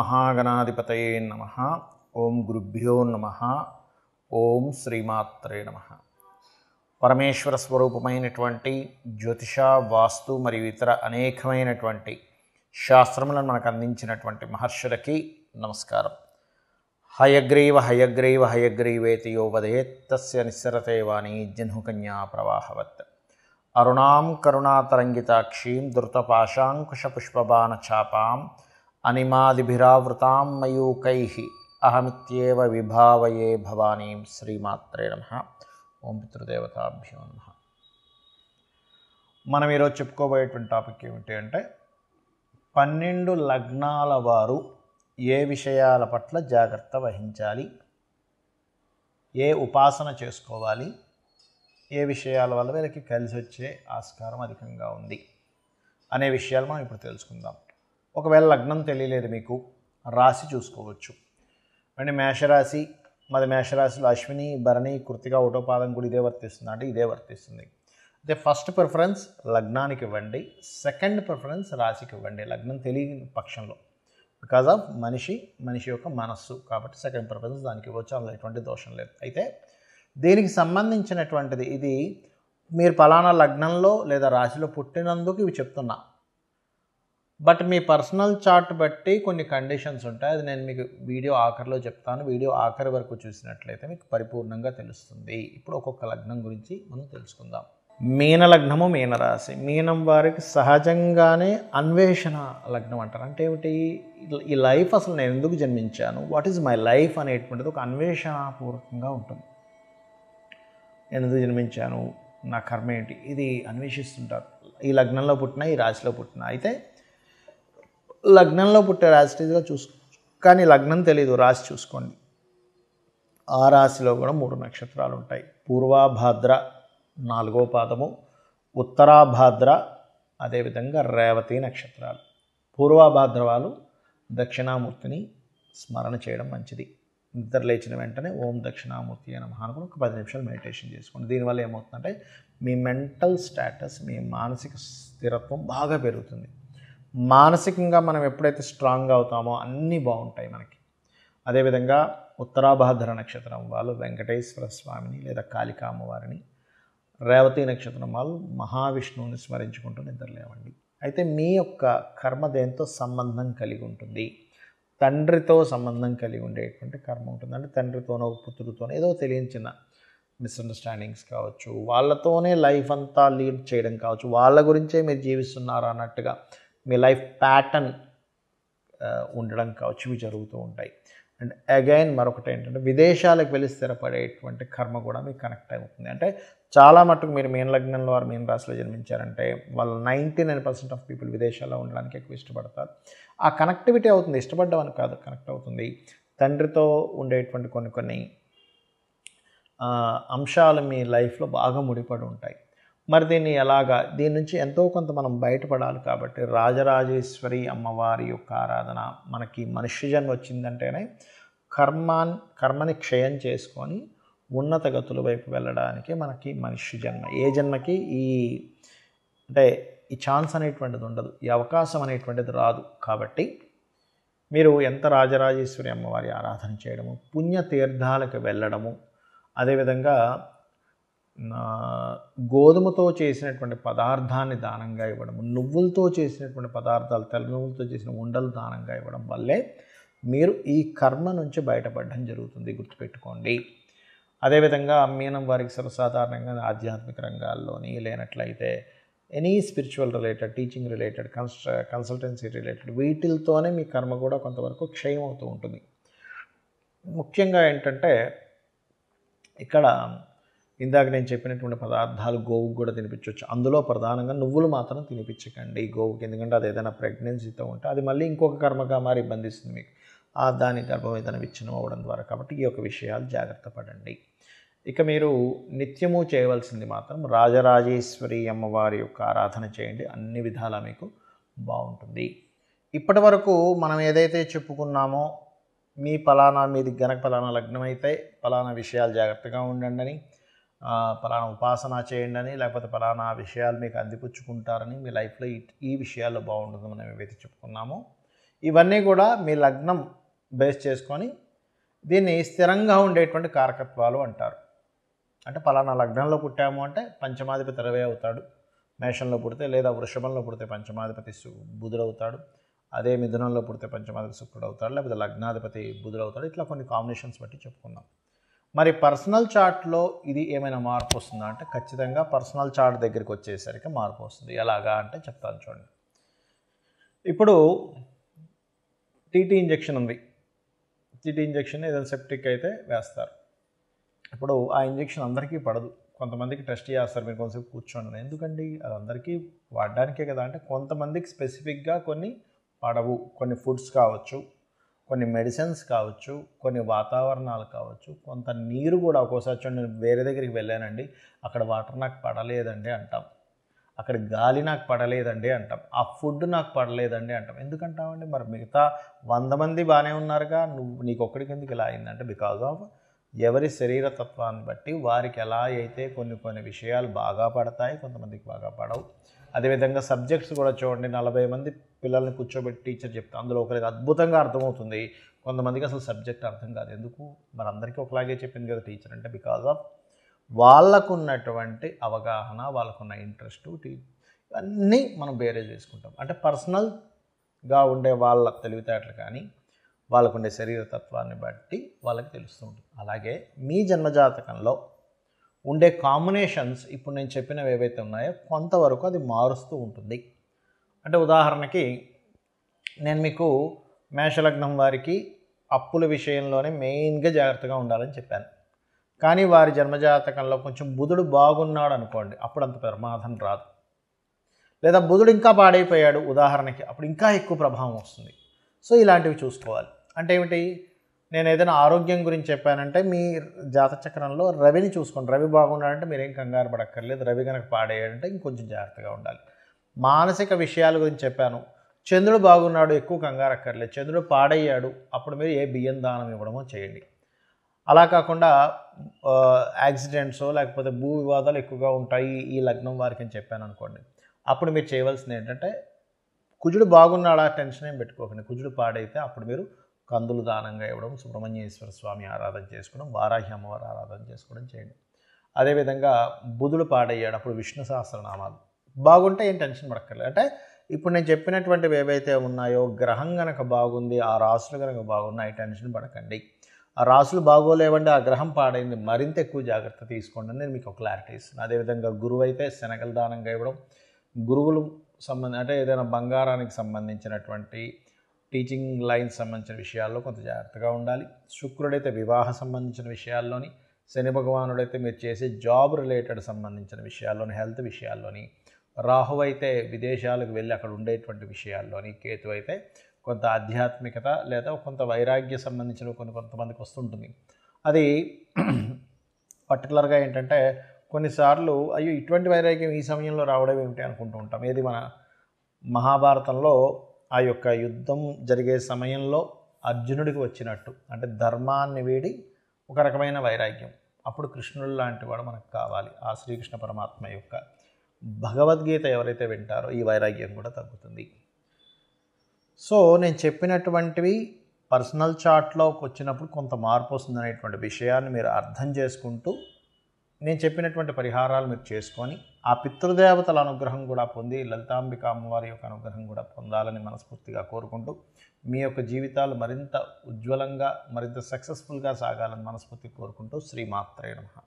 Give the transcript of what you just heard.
మహాగణాధిపతయే నమ ఓం గురుభ్యో నమ ఓం శ్రీమాత్రే నమ పరమేశ్వర స్వరూపమైనటువంటి జ్యోతిష వాస్తు మరియు ఇతర అనేకమైనటువంటి శాస్త్రములను మనకు అందించినటువంటి మహర్షులకి నమస్కారం హయగ్రీవ హయగ్రీవ హయగ్రీవేతి యో వదేత్ తస్య నిస్సరతే వాణి జహ్నుకన్యా ప్రవాహవత్ అరుణాం కరుణాతరంగితాక్షీం ధృతపాశాంకుశపుష్పబాణచాపాం అనిమాదిభిరావృతాం మయూకై అహమిత్యేవ విభావయే భవానీం శ్రీమాత్రే నమ ఓం పితృదేవతాభ్యో నమ మనం ఈరోజు చెప్పుకోబోయేటువంటి టాపిక్ ఏమిటి అంటే పన్నెండు లగ్నాల వారు ఏ విషయాల పట్ల జాగ్రత్త వహించాలి ఏ ఉపాసన చేసుకోవాలి ఏ విషయాల వల్ల వీళ్ళకి కలిసి వచ్చే ఆస్కారం అధికంగా ఉంది అనే విషయాలు మనం ఇప్పుడు తెలుసుకుందాం ఒకవేళ లగ్నం తెలియలేదు మీకు రాశి చూసుకోవచ్చు అంటే మేషరాశి మాది మేషరాశిలో అశ్విని భరణి కృతిగా ఒకటో పాదం కూడా ఇదే వర్తిస్తుంది అంటే ఇదే వర్తిస్తుంది అయితే ఫస్ట్ ప్రిఫరెన్స్ లగ్నానికి ఇవ్వండి సెకండ్ ప్రిఫరెన్స్ రాశికి ఇవ్వండి లగ్నం తెలియని పక్షంలో బికాజ్ ఆఫ్ మనిషి మనిషి యొక్క మనస్సు కాబట్టి సెకండ్ ప్రిఫరెన్స్ దానికి ఇవ్వచ్చు అందులో ఎటువంటి దోషం లేదు అయితే దీనికి సంబంధించినటువంటిది ఇది మీరు పలానా లగ్నంలో లేదా రాశిలో పుట్టినందుకు ఇవి చెప్తున్నా బట్ మీ పర్సనల్ చార్ట్ బట్టి కొన్ని కండిషన్స్ ఉంటాయి అది నేను మీకు వీడియో ఆఖరిలో చెప్తాను వీడియో ఆఖరి వరకు చూసినట్లయితే మీకు పరిపూర్ణంగా తెలుస్తుంది ఇప్పుడు ఒక్కొక్క లగ్నం గురించి మనం తెలుసుకుందాం మీన లగ్నము మీనరాశి మీనం వారికి సహజంగానే అన్వేషణ లగ్నం అంటారు అంటే ఏమిటి ఈ లైఫ్ అసలు నేను ఎందుకు జన్మించాను వాట్ ఈజ్ మై లైఫ్ అనేటువంటిది ఒక అన్వేషణపూర్వకంగా ఉంటుంది నేను ఎందుకు జన్మించాను నా కర్మ ఏంటి ఇది అన్వేషిస్తుంటారు ఈ లగ్నంలో పుట్టిన ఈ రాశిలో పుట్టిన అయితే లగ్నంలో పుట్టే రాశిగా చూసుకో కానీ లగ్నం తెలియదు రాశి చూసుకోండి ఆ రాశిలో కూడా మూడు నక్షత్రాలు ఉంటాయి పూర్వాభాద్ర నాలుగో పాదము ఉత్తరాభాద్ర అదేవిధంగా రేవతి నక్షత్రాలు పూర్వాభాద్ర వాళ్ళు దక్షిణామూర్తిని స్మరణ చేయడం మంచిది నిద్ర లేచిన వెంటనే ఓం దక్షిణామూర్తి అని అనుకుని ఒక పది నిమిషాలు మెడిటేషన్ చేసుకోండి దీనివల్ల ఏమవుతుందంటే మీ మెంటల్ స్టేటస్ మీ మానసిక స్థిరత్వం బాగా పెరుగుతుంది మానసికంగా మనం ఎప్పుడైతే స్ట్రాంగ్ అవుతామో అన్నీ బాగుంటాయి మనకి అదేవిధంగా ఉత్తరాభాద్ర నక్షత్రం వాళ్ళు వెంకటేశ్వర స్వామిని లేదా కాళికా అమ్మవారిని రేవతి నక్షత్రం వాళ్ళు మహావిష్ణువుని స్మరించుకుంటూ నిద్రలేవండి అయితే మీ యొక్క కర్మ దేంతో సంబంధం కలిగి ఉంటుంది తండ్రితో సంబంధం కలిగి ఉండేటువంటి కర్మ ఉంటుంది అంటే తండ్రితోనో పుత్రుడితోనో ఏదో తెలియని చిన్న మిస్అండర్స్టాండింగ్స్ కావచ్చు వాళ్ళతోనే లైఫ్ అంతా లీడ్ చేయడం కావచ్చు వాళ్ళ గురించే మీరు జీవిస్తున్నారు అన్నట్టుగా మీ లైఫ్ ప్యాటర్న్ ఉండడం కావచ్చు ఇవి జరుగుతూ ఉంటాయి అండ్ అగైన్ మరొకటి ఏంటంటే విదేశాలకు వెళ్ళి స్థిరపడేటువంటి కర్మ కూడా మీకు కనెక్ట్ అవుతుంది అంటే చాలా మటుకు మీరు మీన లగ్నంలో వారు మీన రాశిలో జన్మించారంటే వాళ్ళు ninety nine percent of people విదేశాల్లో ఉండడానికి ఎక్కువ ఇష్టపడతారు ఆ కనెక్టివిటీ అవుతుంది ఇష్టపడ్డం కాదు కనెక్ట్ అవుతుంది తండ్రితో ఉండేటువంటి కొన్ని కొన్ని అంశాలు మీ లైఫ్లో బాగా ముడిపడి ఉంటాయి మరి దీన్ని ఎలాగా దీని నుంచి ఎంతో కొంత మనం బయటపడాలి కాబట్టి రాజరాజేశ్వరి అమ్మవారి యొక్క ఆరాధన మనకి మనుష్య జన్మ వచ్చిందంటేనే కర్మాన్ కర్మని క్షయం చేసుకొని ఉన్నత గతుల వైపు వెళ్ళడానికి మనకి మనుష్య జన్మ ఏ జన్మకి ఈ అంటే ఈ ఛాన్స్ అనేటువంటిది ఉండదు ఈ అవకాశం అనేటువంటిది రాదు కాబట్టి మీరు ఎంత రాజరాజేశ్వరి అమ్మవారి ఆరాధన చేయడము పుణ్యతీర్థాలకు వెళ్ళడము అదేవిధంగా గోధుమతో చేసినటువంటి పదార్థాన్ని దానంగా ఇవ్వడం నువ్వులతో చేసినటువంటి పదార్థాలు తెల్ల నువ్వులతో చేసిన ఉండలు దానంగా ఇవ్వడం వల్లే మీరు ఈ కర్మ నుంచి బయటపడడం జరుగుతుంది గుర్తుపెట్టుకోండి అదేవిధంగా మీనం వారికి సర్వసాధారణంగా ఆధ్యాత్మిక రంగాల్లోని లేనట్లయితే any spiritual related teaching related కన్స్ట కన్సల్టెన్సీ రిలేటెడ్ వీటిలతోనే మీ కర్మ కూడా కొంతవరకు క్షయం అవుతూ ఉంటుంది ముఖ్యంగా ఏంటంటే ఇక్కడ ఇందాక నేను చెప్పినటువంటి పదార్థాలు గోవుకు కూడా తినిపించవచ్చు అందులో ప్రధానంగా నువ్వులు మాత్రం తినిపించకండి గోవుకి ఎందుకంటే అది ఏదైనా ప్రెగ్నెన్సీతో ఉంటే అది మళ్ళీ ఇంకొక కర్మగా మారి ఇబ్బందిస్తుంది మీకు ఆ దాని గర్భం ఏదైనా విచ్ఛిన్నం అవ్వడం ద్వారా కాబట్టి ఈ యొక్క విషయాలు జాగ్రత్త పడండి ఇక మీరు నిత్యము చేయవలసింది మాత్రం రాజరాజేశ్వరి అమ్మవారి యొక్క ఆరాధన చేయండి అన్ని విధాలా మీకు బాగుంటుంది ఇప్పటి వరకు మనం ఏదైతే చెప్పుకున్నామో మీ పలానా మీది గనక పలానా లగ్నం అయితే పలానా విషయాలు జాగ్రత్తగా ఉండండి అని పలానా ఉపాసన చేయండి అని లేకపోతే పలానా విషయాలు మీకు అందిపుచ్చుకుంటారని మీ లైఫ్లో ఈ విషయాల్లో బాగుంటుంది మనం ఏవైతే చెప్పుకున్నామో ఇవన్నీ కూడా మీ లగ్నం బేస్ చేసుకొని దీన్ని స్థిరంగా ఉండేటువంటి కారకత్వాలు అంటారు అంటే పలానా లగ్నంలో పుట్టాము అంటే పంచమాధిపతి రవే అవుతాడు మేషంలో పుడితే లేదా వృషభంలో పుడితే పంచమాధిపతి సు- బుధుడు అవుతాడు అదే మిథునంలో పుడితే పంచమాధిపతి శుక్రుడు అవుతాడు లేకపోతే లగ్నాధిపతి బుధుడు అవుతాడు ఇట్లా కొన్ని కాంబినేషన్స్ బట్టి చెప్పుకున్నాం మరి పర్సనల్ చార్ట్లో ఇది ఏమైనా మార్పు వస్తుందా అంటే ఖచ్చితంగా పర్సనల్ చార్ట్ దగ్గరికి వచ్చేసరికి మార్పు వస్తుంది ఎలాగా అంటే చెప్తాను చూడండి ఇప్పుడు టీటీ ఇంజెక్షన్ ఉంది టీటీ ఇంజెక్షన్ ఏదైనా సెప్టిక్ అయితే వేస్తారు ఇప్పుడు ఆ ఇంజెక్షన్ అందరికీ పడదు కొంతమందికి టెస్ట్ చేస్తారు మీరు కొంతసేపు కూర్చోండి ఎందుకండి అది అందరికీ వాడడానికే కదా అంటే కొంతమందికి స్పెసిఫిక్గా కొన్ని పడవు కొన్ని ఫుడ్స్ కావచ్చు కొన్ని మెడిసిన్స్ కావచ్చు కొన్ని వాతావరణాలు కావచ్చు కొంత నీరు కూడా ఒక్కోసారి చూడండి నేను వేరే దగ్గరికి వెళ్ళానండి అక్కడ వాటర్ నాకు పడలేదండి అంటాం అక్కడ గాలి నాకు పడలేదండి అంటాం ఆ ఫుడ్ నాకు పడలేదండి అంటాం ఎందుకంటామండి మరి మిగతా వంద మంది బాగానే ఉన్నారుగా నువ్వు నీకు ఒక్కడికి ఎందుకు ఇలా అయిందంటే బికాజ్ ఆఫ్ ఎవరి శరీర తత్వాన్ని బట్టి వారికి ఎలా అయితే కొన్ని కొన్ని విషయాలు బాగా పడతాయి కొంతమందికి బాగా పడవు అదేవిధంగా సబ్జెక్ట్స్ కూడా చూడండి నలభై మంది పిల్లల్ని కూర్చోబెట్టి టీచర్ చెప్తా అందులో ఒకరికి అద్భుతంగా అర్థమవుతుంది కొంతమందికి అసలు సబ్జెక్ట్ అర్థం కాదు ఎందుకు మరి అందరికీ ఒకలాగే చెప్పింది కదా టీచర్ అంటే బికాజ్ ఆఫ్ వాళ్ళకున్నటువంటి అవగాహన వాళ్ళకున్న ఇంట్రెస్ట్ ఇవన్నీ మనం బేరే చేసుకుంటాం అంటే పర్సనల్గా ఉండే వాళ్ళ తెలివితేటలు కానీ వాళ్ళకుండే శరీర తత్వాన్ని బట్టి వాళ్ళకి తెలుస్తూ ఉంటుంది అలాగే మీ జన్మజాతకంలో ఉండే కాంబినేషన్స్ ఇప్పుడు నేను చెప్పినవి ఏవైతే ఉన్నాయో కొంతవరకు అది మారుస్తూ ఉంటుంది అంటే ఉదాహరణకి నేను మీకు మేషలగ్నం వారికి అప్పుల విషయంలోనే మెయిన్గా జాగ్రత్తగా ఉండాలని చెప్పాను కానీ వారి జన్మజాతకంలో కొంచెం బుధుడు బాగున్నాడు అనుకోండి అప్పుడు అంత ప్రమాదం రాదు లేదా బుధుడు ఇంకా పాడైపోయాడు ఉదాహరణకి అప్పుడు ఇంకా ఎక్కువ ప్రభావం వస్తుంది సో ఇలాంటివి చూసుకోవాలి అంటే ఏమిటి నేను ఏదైనా ఆరోగ్యం గురించి చెప్పానంటే మీ జాతచక్రంలో రవిని చూసుకోండి రవి బాగున్నాడంటే మీరేం కంగారు పడక్కర్లేదు రవి కనుక పాడేయాడంటే ఇంకొంచెం జాగ్రత్తగా ఉండాలి మానసిక విషయాల గురించి చెప్పాను చంద్రుడు బాగున్నాడు ఎక్కువ కంగారు అక్కర్లేదు చంద్రుడు పాడయ్యాడు అప్పుడు మీరు ఏ బియ్యం దానం ఇవ్వడమో చేయండి అలా కాకుండా ఆ, యాక్సిడెంట్స్ లేకపోతే భూ వివాదాలు ఎక్కువగా ఉంటాయి ఈ లగ్నం వారికి అని చెప్పాను అనుకోండి అప్పుడు మీరు చేయవలసింది ఏంటంటే కుజుడు బాగున్నాడా టెన్షన్ ఏం పెట్టుకోకండి కుజుడు పాడైతే అప్పుడు మీరు కందులు దానంగా ఇవ్వడం సుబ్రహ్మణ్యేశ్వర స్వామి ఆరాధన చేసుకోవడం వారాహి అమ్మవారి ఆరాధన చేసుకోవడం చేయండి అదేవిధంగా బుధుడు పాడయ్యాడు అప్పుడు విష్ణు సహస్రనామాలు బాగుంటే ఏం టెన్షన్ పడక్కర్లేదు అంటే ఇప్పుడు నేను చెప్పినటువంటివి ఏవైతే ఉన్నాయో గ్రహం గనక బాగుంది ఆ రాసులు కనుక బాగున్నాయి టెన్షన్ పడకండి ఆ రాసులు బాగోలేవండి ఆ గ్రహం పాడైంది మరింత ఎక్కువ జాగ్రత్త తీసుకోండి అని నేను మీకు ఒక క్లారిటీ ఇస్తున్నాను అదేవిధంగా గురువు అయితే శనగల దానంగా ఇవ్వడం గురువులు సంబంధ అంటే ఏదైనా బంగారానికి సంబంధించినటువంటి టీచింగ్ లైన్ సంబంధించిన విషయాల్లో కొంత జాగ్రత్తగా ఉండాలి శుక్రుడైతే వివాహ సంబంధించిన విషయాల్లోని శని భగవానుడైతే మీరు చేసే జాబ్ రిలేటెడ్ సంబంధించిన విషయాల్లోని హెల్త్ విషయాల్లోని రాహు అయితే విదేశాలకు వెళ్ళి అక్కడ ఉండేటువంటి విషయాల్లోని కేతు అయితే కొంత ఆధ్యాత్మికత లేదా కొంత వైరాగ్య సంబంధించిన కొన్ని కొంతమందికి వస్తుంటుంది అది పర్టికులర్గా ఏంటంటే కొన్నిసార్లు అయ్యో ఇటువంటి వైరాగ్యం ఈ సమయంలో రావడం ఏమిటి అనుకుంటూ ఉంటాం ఏది మన మహాభారతంలో ఆ యొక్క యుద్ధం జరిగే సమయంలో అర్జునుడికి వచ్చినట్టు అంటే ధర్మాన్ని వీడి ఒక రకమైన వైరాగ్యం అప్పుడు కృష్ణుడు లాంటి వాడు మనకు కావాలి ఆ శ్రీకృష్ణ పరమాత్మ యొక్క భగవద్గీత ఎవరైతే వింటారో ఈ వైరాగ్యం కూడా తగ్గుతుంది సో నేను చెప్పినటువంటివి పర్సనల్ చార్ట్లోకి వచ్చినప్పుడు కొంత మార్పు వస్తుంది అనేటువంటి విషయాన్ని మీరు అర్థం చేసుకుంటూ నేను చెప్పినటువంటి పరిహారాలు మీరు చేసుకొని ఆ పితృదేవతల అనుగ్రహం కూడా పొంది లలితాంబిక అమ్మవారి యొక్క అనుగ్రహం కూడా పొందాలని మనస్ఫూర్తిగా కోరుకుంటూ మీ యొక్క జీవితాలు మరింత ఉజ్వలంగా మరింత సక్సెస్ఫుల్గా సాగాలని మనస్ఫూర్తి కోరుకుంటూ శ్రీమాత్రే నమః